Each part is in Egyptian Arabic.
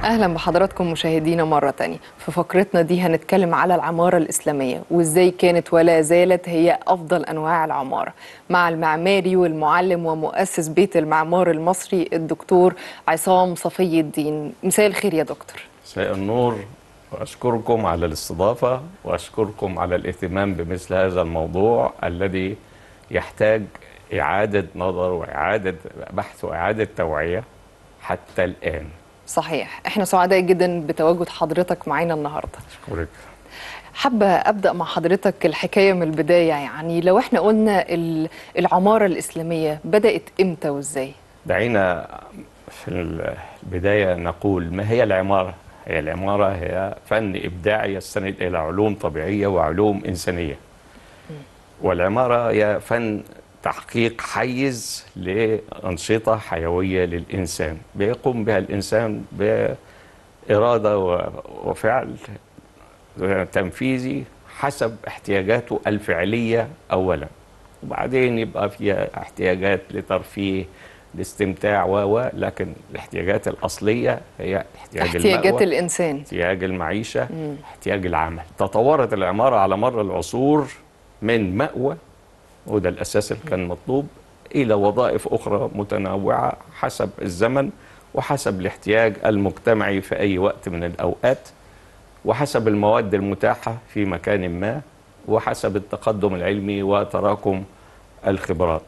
اهلا بحضراتكم مشاهدينا مره تانية في فقرتنا دي هنتكلم على العماره الاسلاميه وازاي كانت ولا زالت هي افضل انواع العماره مع المعماري والمعلم ومؤسس بيت المعمار المصري الدكتور عصام صفي الدين مساء الخير يا دكتور مساء النور واشكركم على الاستضافه واشكركم على الاهتمام بمثل هذا الموضوع الذي يحتاج اعاده نظر واعاده بحث واعاده توعيه حتى الان صحيح احنا سعداء جدا بتواجد حضرتك معانا النهارده اشكرك حابة أبدأ مع حضرتك الحكاية من البداية يعني لو احنا قلنا ال- العمارة الإسلامية بدأت إمتى وإزاي؟ دعينا في البدايه نقول ما هي العماره هي العماره هي فن ابداعي يستند الى علوم طبيعيه وعلوم انسانيه والعماره هي فن تحقيق حيز لأنشطة حيوية للإنسان بيقوم بها الإنسان بإرادة و- وفعل تنفيذي حسب احتياجاته الفعلية أولا وبعدين يبقى فيها احتياجات لترفيه لاستمتاع و و لكن الاحتياجات الأصلية هي احتياج احتياجات المأوى الإنسان احتياج المعيشة احتياج العمل تطورت العمارة على مر العصور من مأوى وده الأساس اللي كان مطلوب إلى وظائف أخرى متنوعة حسب الزمن وحسب الاحتياج المجتمعي في أي وقت من الأوقات وحسب المواد المتاحة في مكان ما وحسب التقدم العلمي وتراكم الخبرات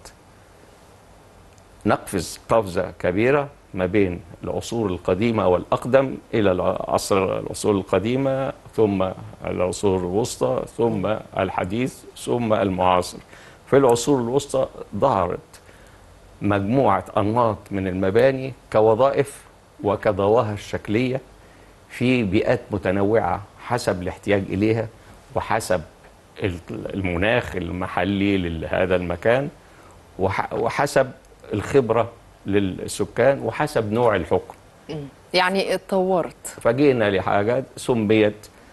نقفز قفزة كبيرة ما بين العصور القديمة والأقدم إلى العصر العصور القديمة ثم العصور الوسطى ثم الحديث ثم المعاصر في العصور الوسطى ظهرت مجموعة أنماط من المباني كوظائف وكظواهر شكلية في بيئات متنوعة حسب الاحتياج إليها وحسب المناخ المحلي لهذا المكان وح- وحسب الخبرة للسكان وحسب نوع الحكم يعني اتطورت فجينا لحاجات سميت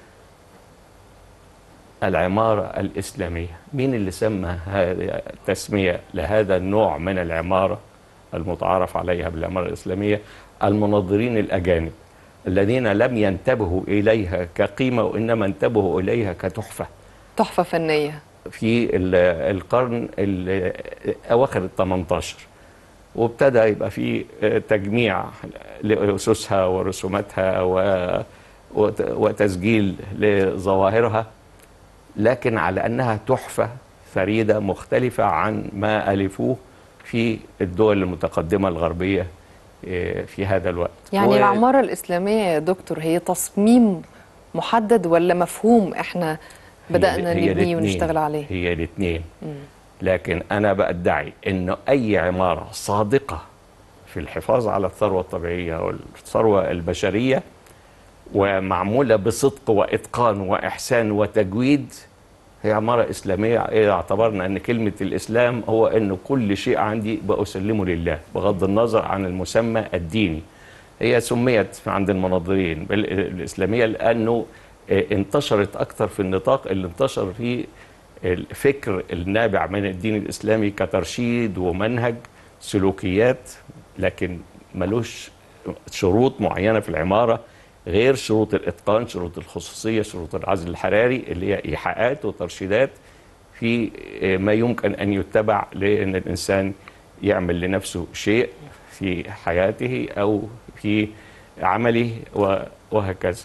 العمارة الإسلامية مين اللي سمى هذه التسمية لهذا النوع من العمارة المتعارف عليها بالعمارة الإسلامية المنظرين الأجانب الذين لم ينتبهوا إليها كقيمة وإنما انتبهوا إليها كتحفة تحفة فنية في ال- القرن ال- أواخر ال 18 وابتدى يبقى في تجميع لأسسها ورسوماتها و- وت- وتسجيل لظواهرها لكن على أنها تحفة فريدة مختلفة عن ما ألفوه في الدول المتقدمة الغربية إيه، في هذا الوقت يعني و- العمارة الإسلامية يا دكتور هي تصميم محدد ولا مفهوم احنا هي- بدأنا هي نبنيه الاتنين. ونشتغل عليه؟ هي الاثنين لكن انا بدعي انه اي عماره صادقه في الحفاظ على الثروه الطبيعيه والثروه البشريه ومعموله بصدق واتقان واحسان وتجويد هي عماره اسلاميه اذا اعتبرنا ان كلمه الاسلام هو ان كل شيء عندي باسلمه لله بغض النظر عن المسمى الديني هي سميت عند المناظرين بالاسلاميه لانه آه، انتشرت اكثر في النطاق اللي انتشر فيه الفكر النابع من الدين الاسلامي كترشيد ومنهج سلوكيات لكن ملوش شروط معينه في العماره غير شروط الاتقان شروط الخصوصيه شروط العزل الحراري اللي هي ايحاءات وترشيدات في آه، ما يمكن ان يتبع لان الانسان يعمل لنفسه شيء في حياته او في عمله و- وهكذا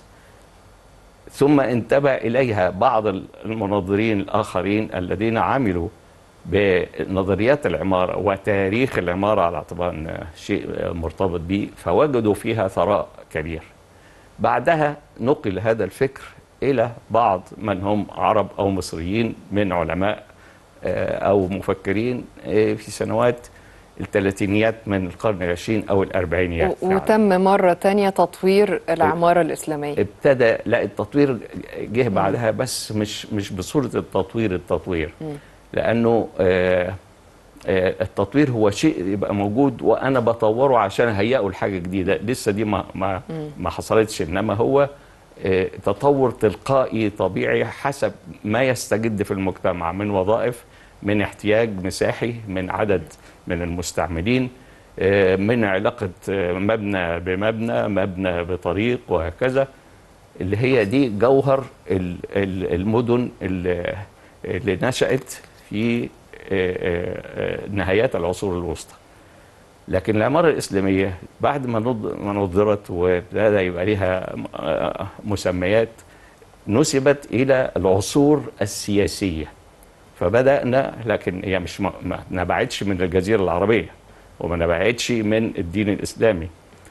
ثم انتبه اليها بعض المناظرين الاخرين الذين عملوا بنظريات العماره وتاريخ العماره على اعتبار ان شيء مرتبط به فوجدوا فيها ثراء كبير. بعدها نقل هذا الفكر الى بعض من هم عرب او مصريين من علماء آه، او مفكرين آه، في سنوات الثلاثينيات من القرن العشرين او الاربعينيات و- وتم مرة تانية تطوير العمارة الإسلامية ابتدى لا التطوير جه بعدها بس مش مش بصوره التطوير التطوير لانه آه آه التطوير هو شيء يبقى موجود وانا بطوره عشان اهيئه لحاجه جديده لسه دي ما ما ما حصلتش انما هو آه تطور تلقائي طبيعي حسب ما يستجد في المجتمع من وظائف من احتياج مساحي من عدد من المستعملين آه، من علاقة آه، مبنى بمبنى مبنى بطريق وهكذا اللي هي دي جوهر ال- ال- المدن اللي اللي نشأت في آه، آه، آه، نهايات العصور الوسطى لكن العمارة الإسلامية بعد ما نض- ما نظرت وابتدى يبقى ليها آه، مسميات نسبت إلى العصور السياسية فبدأنا لكن هي مش ما ما نبعدش من الجزيرة العربية وما نبعدش من الدين الإسلامي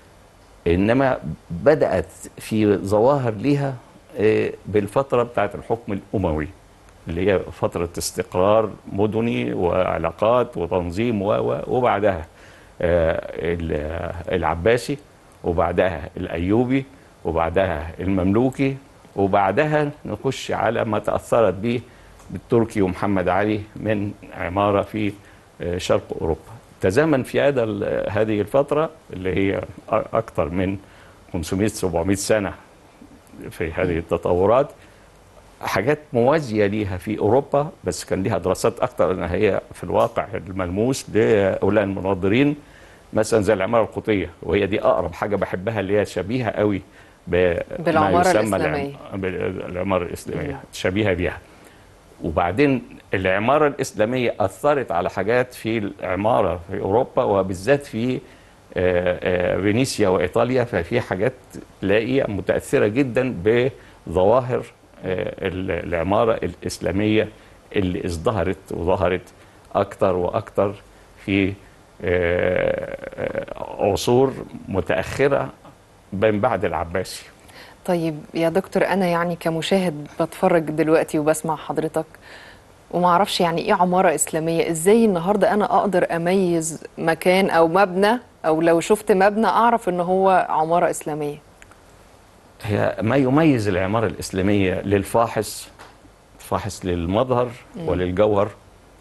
إنما بدأت في ظواهر ليها آه، بالفترة بتاعت الحكم الأموي اللي هي فترة استقرار مدني وعلاقات وتنظيم و و- وبعدها آه، ال- العباسي وبعدها الأيوبي وبعدها المملوكي وبعدها نخش على ما تأثرت به بالتركي ومحمد علي من عمارة في آه، شرق أوروبا تزامن في هذا ال- هذه الفترة اللي هي أ- أكثر من 500-700 سنة في هذه التطورات حاجات موازية ليها في أوروبا بس كان ليها دراسات أكتر أنها هي في الواقع الملموس لأولئك المناظرين مثلا زي العمارة القوطية وهي دي أقرب حاجة بحبها اللي هي شبيهة قوي بما بالعمارة يسمى الإسلامية. العم- بالعمارة الإسلامية شبيهة بيها وبعدين العمارة الإسلامية أثرت على حاجات في العمارة في أوروبا وبالذات في آه، آه، فينيسيا وإيطاليا ففي حاجات تلاقيها متأثرة جدا بظواهر آه، ال- العمارة الإسلامية اللي ازدهرت وظهرت أكتر وأكتر في آه، آه، عصور متأخرة من بعد العباسي طيب يا دكتور انا يعني كمشاهد بتفرج دلوقتي وبسمع حضرتك وما اعرفش يعني ايه عماره اسلاميه ازاي النهارده انا اقدر اميز مكان او مبنى او لو شفت مبنى اعرف ان هو عماره اسلاميه هي ما يميز العمارة الإسلامية للفاحص فاحص للمظهر وللجوهر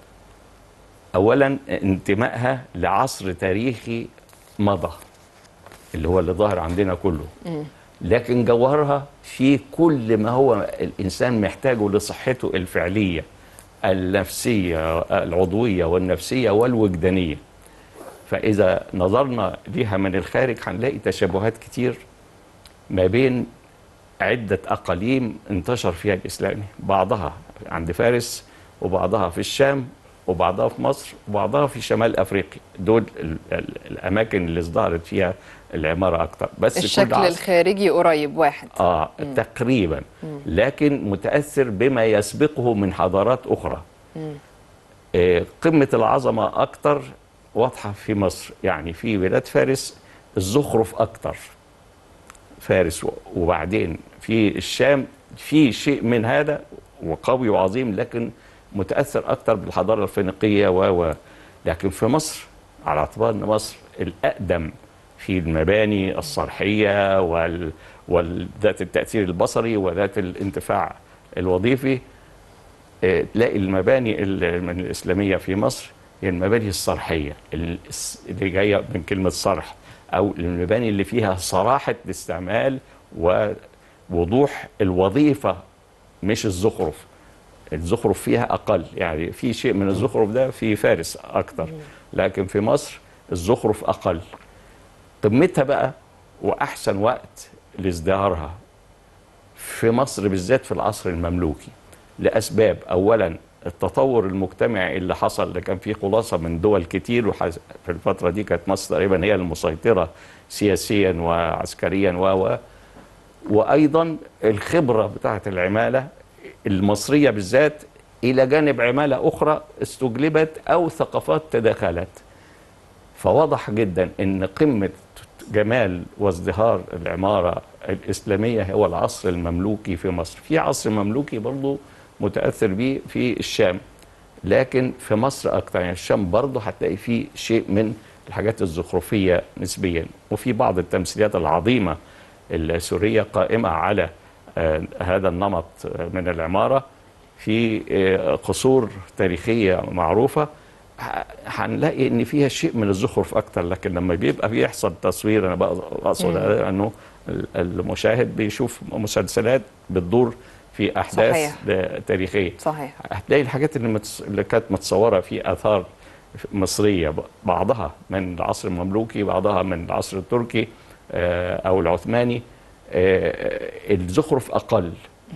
أولا انتمائها لعصر تاريخي مضى اللي هو اللي ظاهر عندنا كله لكن جوهرها في كل ما هو الإنسان محتاجه لصحته الفعلية النفسية العضوية والنفسية والوجدانية فإذا نظرنا ليها من الخارج هنلاقي تشابهات كتير ما بين عدة أقاليم انتشر فيها الإسلام بعضها عند فارس وبعضها في الشام وبعضها في مصر وبعضها في شمال أفريقيا دول ال ال الأماكن اللي ازدهرت فيها العمارة أكتر بس كل الشكل عصر الخارجي قريب واحد آه تقريبا لكن متأثر بما يسبقه من حضارات أخرى آه قمة العظمة أكتر واضحة في مصر يعني في بلاد فارس الزخرف أكتر فارس و- وبعدين في الشام في شيء من هذا وقوي وعظيم لكن متأثر أكتر بالحضارة الفينيقية و و لكن في مصر على اعتبار أن مصر الأقدم في المباني الصرحية وال وذات التأثير البصري وذات الانتفاع الوظيفي آه، تلاقي المباني ال- من الإسلامية في مصر هي المباني الصرحية الس- اللي جاية من كلمة صرح أو المباني اللي فيها صراحة الاستعمال ووضوح الوظيفة مش الزخرف الزخرف فيها أقل يعني في شيء من الزخرف ده في فارس أكتر لكن في مصر الزخرف أقل قمتها بقى وأحسن وقت لازدهارها في مصر بالذات في العصر المملوكي لأسباب أولا التطور المجتمعي اللي حصل اللي كان فيه خلاصة من دول كتير وحز- في الفترة دي كانت مصر تقريبا هي المسيطرة سياسيا وعسكريا و و وأيضا الخبرة بتاعة العمالة المصرية بالذات إلى جانب عمالة أخرى استجلبت أو ثقافات تداخلت فواضح جدا ان قمه جمال وازدهار العماره الاسلاميه هو العصر المملوكي في مصر في عصر مملوكي برضه متاثر به في الشام لكن في مصر اكتر يعني الشام برضه هتلاقي فيه شيء من الحاجات الزخرفيه نسبيا وفي بعض التمثيليات العظيمه السوريه قائمه على آه، هذا النمط آه، من العماره في آه، قصور تاريخيه معروفه ه- هنلاقي ان فيها شيء من الزخرف اكتر لكن لما بيبقى بيحصل تصوير انا بقى اقصد هذا انه ال- المشاهد بيشوف مسلسلات بتدور في احداث صحيح. تاريخيه صحيح هتلاقي الحاجات اللي, متص... اللي كانت متصوره في اثار مصريه بعضها من العصر المملوكي بعضها من العصر التركي آه، او العثماني آه، الزخرف اقل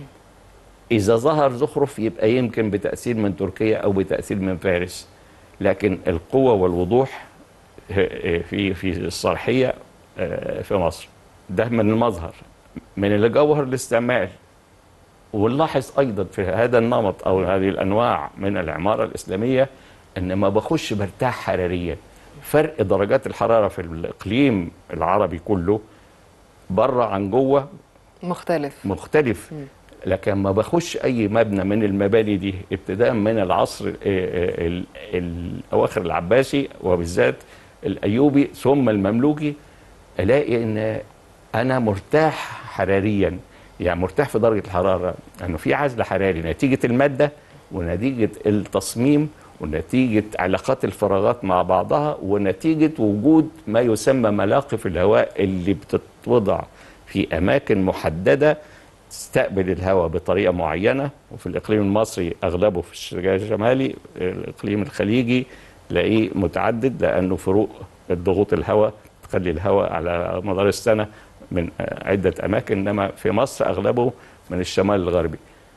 اذا ظهر زخرف يبقى يمكن بتاثير من تركيا او بتاثير من فارس لكن القوه والوضوح آه، في في الصرحيه آه، في مصر ده من المظهر من الجوهر الاستعمال ونلاحظ ايضا في هذا النمط او هذه الانواع من العماره الاسلاميه ان ما بخش برتاح حراريا فرق درجات الحراره في الاقليم العربي كله بره عن جوه مختلف مختلف لكن ما بخش اي مبنى من المباني دي ابتداء من العصر ال- ال- الاواخر العباسي وبالذات الايوبي ثم المملوكي الاقي ان انا مرتاح حراريا يعني مرتاح في درجه الحراره انه في عزل حراري نتيجه الماده ونتيجه التصميم ونتيجه علاقات الفراغات مع بعضها ونتيجه وجود ما يسمى ملاقف الهواء اللي بتتوضع في اماكن محدده تستقبل الهواء بطريقه معينه وفي الاقليم المصري اغلبه في الشرق الشمالي الاقليم الخليجي تلاقيه متعدد لانه فروق الضغوط الهواء تخلي الهواء على مدار السنه من عده اماكن انما في مصر اغلبه من الشمال الغربي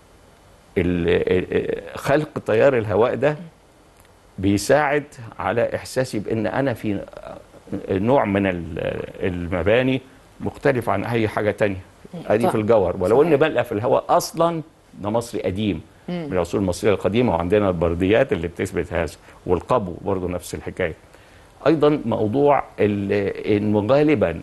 ال- ال- خلق تيار الهواء ده بيساعد على احساسي بان انا في نوع من ال- المباني مختلف عن اي حاجه تانية ادي صح. في الجوهر ولو صحيح. ان بلقى في الهواء اصلا ده مصري قديم من العصور المصريه القديمه وعندنا البرديات اللي بتثبت هذا والقبو برضه نفس الحكايه ايضا موضوع ال- انه غالبا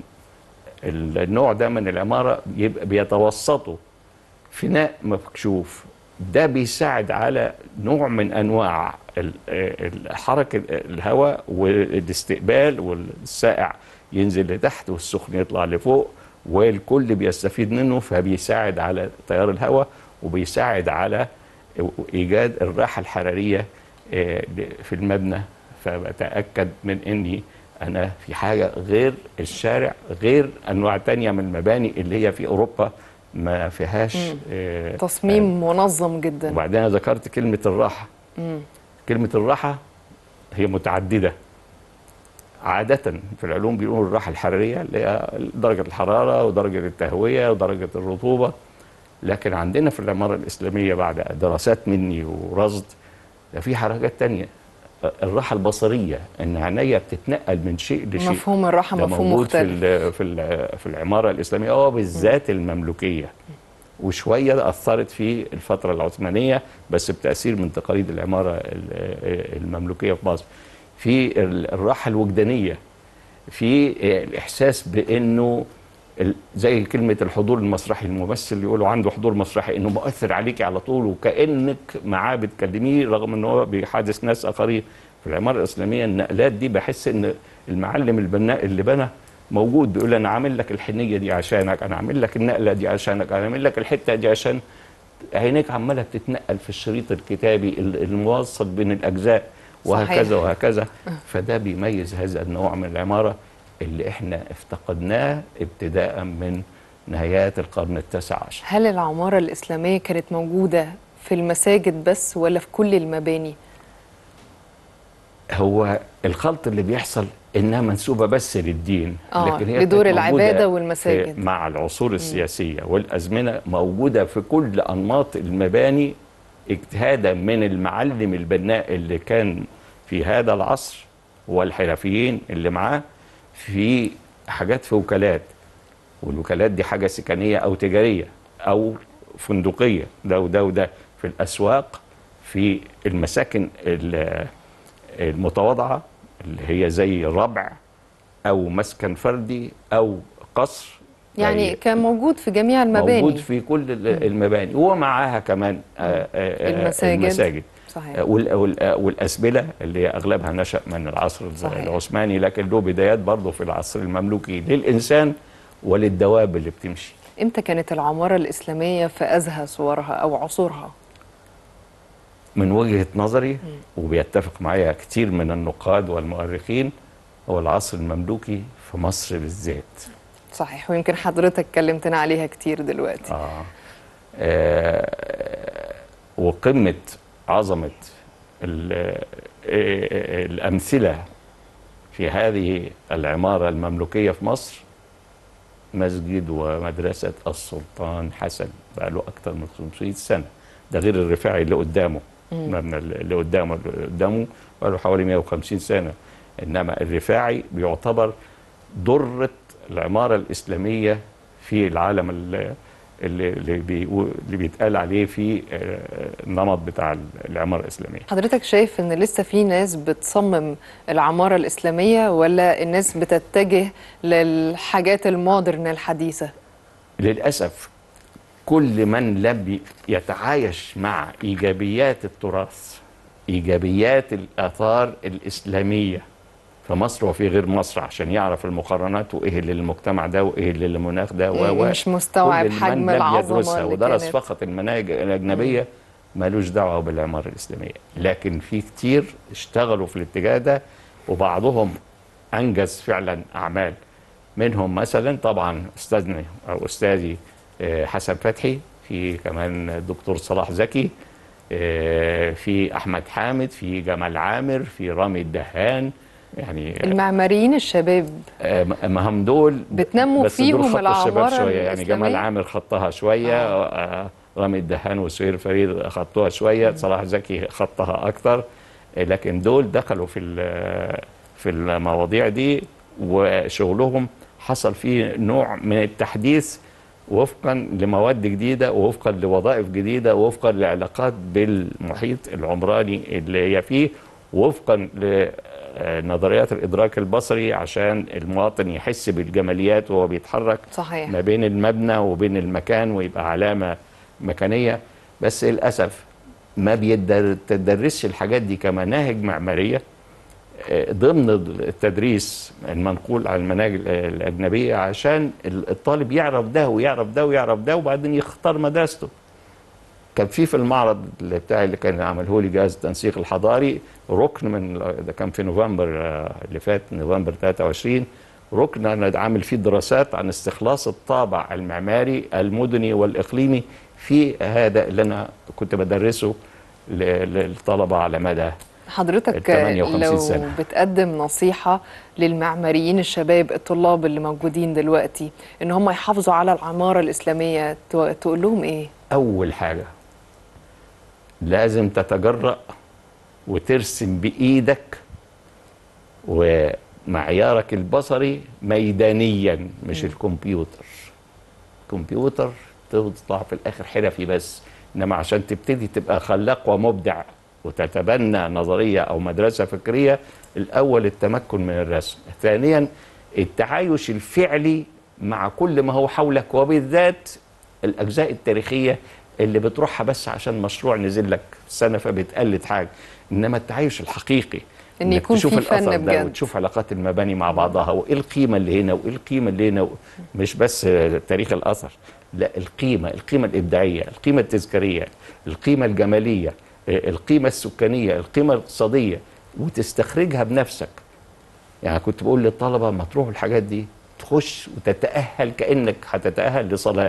النوع ده من العماره يبقى بيتوسطوا فناء مكشوف ده بيساعد على نوع من انواع ال- ال- حركه الهواء والاستقبال والسائع ينزل لتحت والسخن يطلع لفوق والكل بيستفيد منه فبيساعد على تيار الهواء وبيساعد على ايجاد الراحه الحراريه آه، في المبنى فبتاكد من اني انا في حاجه غير الشارع غير انواع تانية من المباني اللي هي في اوروبا ما فيهاش آه، تصميم منظم جدا وبعدين أنا ذكرت كلمة الراحة كلمة الراحة هي متعددة عادة في العلوم بيقولوا الراحة الحرارية اللي هي درجة الحرارة ودرجة التهوية ودرجة الرطوبة لكن عندنا في العمارة الإسلامية بعد دراسات مني ورصد ده في حركات تانية الراحة البصرية إن عينيا بتتنقل من شيء لشيء مفهوم الراحه ده مفهوم موجود في مختلف ال- في ال- في العماره الاسلاميه اه بالذات المملوكيه وشويه اثرت في الفتره العثمانيه بس بتاثير من تقاليد العماره ال- المملوكيه في مصر في ال- الراحه الوجدانيه في الاحساس بانه ال- زي كلمه الحضور المسرحي الممثل اللي يقولوا عنده حضور مسرحي انه مؤثر عليكي على طول وكانك معاه بتكلميه رغم ان هو بيحادث ناس اخرين في العماره الاسلاميه النقلات دي بحس ان المعلم البناء اللي بنى موجود بيقول انا عامل لك الحنيه دي عشانك انا عامل لك النقله دي عشانك انا عامل لك الحته دي عشان عينيك عماله بتتنقل في الشريط الكتابي ال- الموصل بين الاجزاء وهكذا صحيح. وهكذا فده بيميز هذا النوع من العماره اللي احنا افتقدناه ابتداء من نهايات القرن التاسع عشر هل العماره الاسلاميه كانت موجوده في المساجد بس ولا في كل المباني هو الخلط اللي بيحصل انها منسوبه بس للدين آه، هي لدور كانت موجودة العبادة في- والمساجد. مع العصور السياسيه والازمنه موجوده في كل انماط المباني اجتهادا من المعلم البناء اللي كان في هذا العصر والحرفيين اللي معاه في حاجات في وكالات والوكالات دي حاجه سكنيه او تجاريه او فندقيه ده وده وده في الاسواق في المساكن ال- المتواضعه اللي هي زي ربع او مسكن فردي او قصر يعني زي- كان موجود في جميع المباني موجود في كل ال- المباني ومعاها كمان آه، آه، المساجد. المساجد صحيح آه، وال- وال- آه، والأسبلة اللي هي أغلبها نشأ من العصر صحيح. العثماني لكن له بدايات برضه في العصر المملوكي للإنسان وللدواب اللي بتمشي امتى كانت العماره الاسلاميه في ازهى صورها او عصورها من وجهة نظري وبيتفق معايا كتير من النقاد والمؤرخين هو العصر المملوكي في مصر بالذات صحيح ويمكن حضرتك كلمتنا عليها كتير دلوقتي آه. آه وقمة عظمة ال- آه، الامثله في هذه العماره المملوكيه في مصر مسجد ومدرسه السلطان حسن بقى له اكثر من 500 سنه ده غير الرفاعي اللي قدامه المبنى اللي قدامه اللي قدامه بقى له حوالي 150 سنه انما الرفاعي بيعتبر ضره العماره الاسلاميه في العالم ال- اللي اللي, بيقول اللي بيتقال عليه في آه، النمط بتاع العماره الاسلاميه حضرتك شايف ان لسه في ناس بتصمم العمارة الإسلامية ولا الناس بتتجه للحاجات المودرن الحديثة للأسف كل من لم يتعايش مع إيجابيات التراث إيجابيات الآثار الإسلامية في مصر وفي غير مصر عشان يعرف المقارنات وإيه اللي للمجتمع ده وإيه اللي للمناخ ده و و- مش مستوعب كل من حجم لم العظمة يدرسها اللي ودرس كانت. فقط المناهج الأجنبية ملوش دعوة بالعمارة الإسلامية لكن في كتير اشتغلوا في الاتجاه ده وبعضهم أنجز فعلا أعمال منهم مثلا طبعا أستاذنا أو أستاذي آه، حسن فتحي في كمان الدكتور صلاح زكي آه، في أحمد حامد في جمال عامر في رامي الدهان يعني المعماريين الشباب آه، ما هم دول بتنموا بس دول فيهم خطوا الشباب العمارة شويه يعني الإسلامية؟ جمال عامر خطها شويه آه. رامي الدهان وسهير فريد خطوها شويه صلاح زكي خطها اكتر آه، لكن دول دخلوا في ال- في المواضيع دي وشغلهم حصل فيه نوع من التحديث وفقا لمواد جديده ووفقا لوظائف جديده ووفقا لعلاقات بالمحيط العمراني اللي هي فيه وفقا لنظريات الادراك البصري عشان المواطن يحس بالجماليات وهو بيتحرك صحيح ما بين المبنى وبين المكان ويبقى علامه مكانيه بس للاسف ما بيتدرسش الحاجات دي كمناهج معماريه آه، ضمن التدريس المنقول على المناهج الاجنبيه عشان الطالب يعرف ده ويعرف ده ويعرف ده وبعدين يختار مدرسته كان في في المعرض اللي بتاعي اللي كان عمله لي جهاز التنسيق الحضاري ركن من ده كان في نوفمبر آه، اللي فات نوفمبر 23 ركن انا عامل فيه دراسات عن استخلاص الطابع المعماري المدني والاقليمي في هذا اللي انا كنت بدرسه ل- للطلبه على مدى حضرتك ال 58 لو سنة. بتقدم نصيحة للمعماريين الشباب الطلاب اللي موجودين دلوقتي ان هم يحافظوا على العمارة الإسلامية تو- تقول لهم ايه؟ أول حاجة لازم تتجرأ وترسم بإيدك ومعيارك البصري ميدانيا مش الكمبيوتر الكمبيوتر تطلع في الآخر حرفي بس إنما عشان تبتدي تبقى خلاق ومبدع وتتبنى نظرية أو مدرسة فكرية الأول التمكن من الرسم ثانيا التعايش الفعلي مع كل ما هو حولك وبالذات الأجزاء التاريخية اللي بتروحها بس عشان مشروع نزل لك سنة فبتقلد حاجة إنما التعايش الحقيقي إن إنك يكون تشوف في فن الأثر ده بجد. وتشوف علاقات المباني مع بعضها وإيه القيمة اللي هنا وإيه القيمة اللي هنا مش بس تاريخ الأثر لا القيمة القيمة الإبداعية القيمة التذكارية القيمة الجمالية القيمة السكانية القيمة الاقتصادية وتستخرجها بنفسك يعني كنت بقول للطلبة ما تروحوا الحاجات دي تخش وتتأهل كأنك هتتأهل لصلاة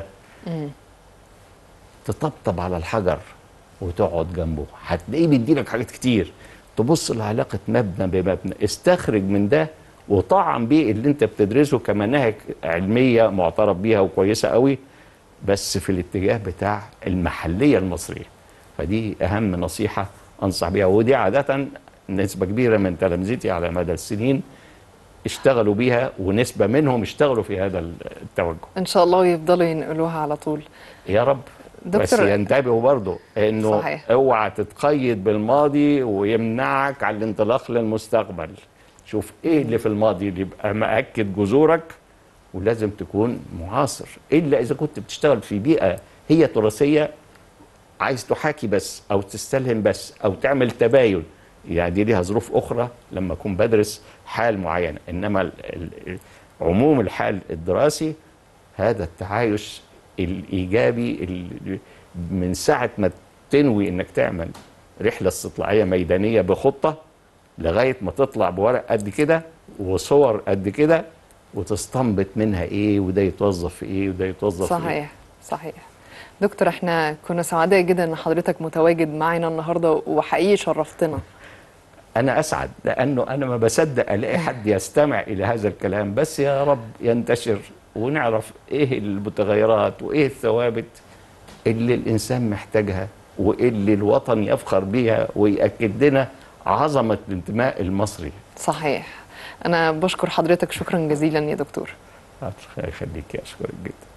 تطبطب على الحجر وتقعد جنبه هتلاقيه بيديلك حاجات كتير تبص لعلاقة مبنى بمبنى استخرج من ده وطعم بيه اللي انت بتدرسه كمناهج علمية معترف بيها وكويسة قوي بس في الاتجاه بتاع المحلية المصرية فدي أهم نصيحة أنصح بيها ودي عادة نسبة كبيرة من تلامذتي على مدى السنين اشتغلوا بيها ونسبة منهم اشتغلوا في هذا التوجه ان شاء الله يفضلوا ينقلوها على طول يا رب بس دكتور- ينتبهوا برضه انه صحيح. اوعى تتقيد بالماضي ويمنعك عن الانطلاق للمستقبل شوف ايه اللي في الماضي اللي يبقى مأكد جذورك ولازم تكون معاصر الا اذا كنت بتشتغل في بيئه هي تراثيه عايز تحاكي بس او تستلهم بس او تعمل تباين يعني دي ليها ظروف اخرى لما اكون بدرس حال معينه انما ال- ال- عموم الحال الدراسي هذا التعايش الايجابي اللي من ساعه ما تنوي انك تعمل رحله استطلاعيه ميدانيه بخطه لغايه ما تطلع بورق قد كده وصور قد كده وتستنبط منها ايه وده يتوظف في ايه وده يتوظف في ايه صحيح صحيح دكتور احنا كنا سعداء جدا ان حضرتك متواجد معنا النهارده وحقيقي شرفتنا أنا أسعد لأنه أنا ما بصدق ألاقي حد يستمع إلى هذا الكلام بس يا رب ينتشر ونعرف إيه المتغيرات وإيه الثوابت اللي الإنسان محتاجها واللي الوطن يفخر بيها ويأكد لنا عظمة الانتماء المصري صحيح انا بشكر حضرتك شكرا جزيلا يا دكتور الله يخليك أشكرك جدا